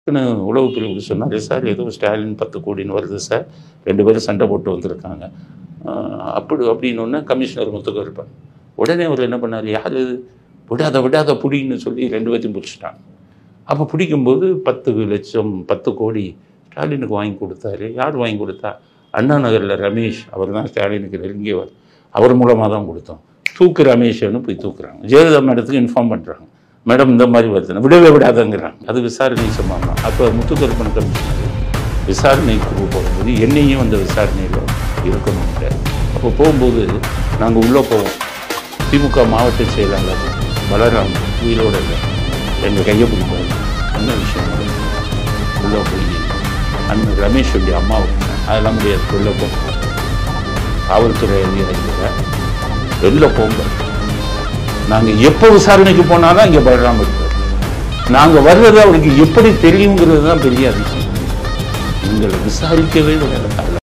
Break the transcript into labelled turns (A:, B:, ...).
A: டக்குன்னு உளவு பிரிவு சொன்னார் சார் ஏதோ ஸ்டாலின் பத்து கோடின்னு வருது சார் ரெண்டு பேரும் சண்டை போட்டு வந்திருக்காங்க ஆஹ் அப்படி அப்படின்னொன்னே கமிஷனர் முத்துக்கு இருப்பார் உடனே அவர் என்ன பண்ணார் யார் இது? விடாத விடாத புடின்னு சொல்லி ரெண்டு பேர்த்தையும் பிடிச்சிட்டாங்க அப்போ பிடிக்கும்போது பத்து லட்சம் பத்து கோடி ஸ்டாலினுக்கு வாங்கி கொடுத்தாரு யார் வாங்கி கொடுத்தா அண்ணா நகரில் ரமேஷ் அவர் தான் ஸ்டாலினுக்கு நெருங்கியவர் அவர் மூலமாக தான் கொடுத்தோம் தூக்கு ரமேஷ்னு போய் தூக்குறாங்க ஜெயலலிதா மேடத்துக்கு இன்ஃபார்ம் பண்ணுறாங்க மேடம் இந்த மாதிரி வருதுன்னு விடவே விடாதங்கிறாங்க அது விசாரணை சொன்னாங்க அப்போ முத்துக்கருப்பன் கமிஷனர் விசாரணைக்கு போகும்போது என்னையும் அந்த விசாரணையில் இருக்கணும்ன்ற அப்போ போகும்போது நாங்கள் உள்ளே போவோம் திமுக மாவட்ட செயலாளர் பலராம் உயிரோட இல்லை எங்கள் கையை பிடிப்பாரு என்ன விஷயம் நடந்தது? உள்ளே போய் அண்ணன் ரமேஷ் வேண்டிய அம்மாவுக்கு அதெல்லாம் முடியாது உள்ளே போ காவல்துறை அதிகாரிகள் வெளில போங்க நாங்கள் எப்போ விசாரணைக்கு போனாலும் இங்கே பலராம் இருப்பார் நாங்கள் வர்றது அவருக்கு எப்படி தெரியுங்கிறது தான் பெரிய அதிசயம் எங்களை விசாரிக்கவே விடல